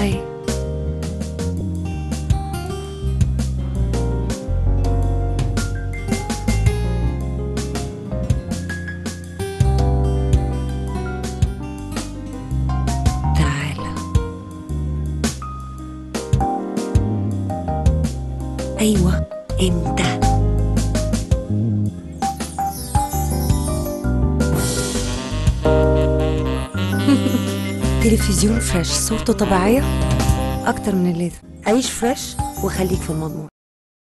هاي تعال ايوه انت تلفزيون فريش صورته طبيعية أكتر من اللازم عيش فريش وخليك في المضمون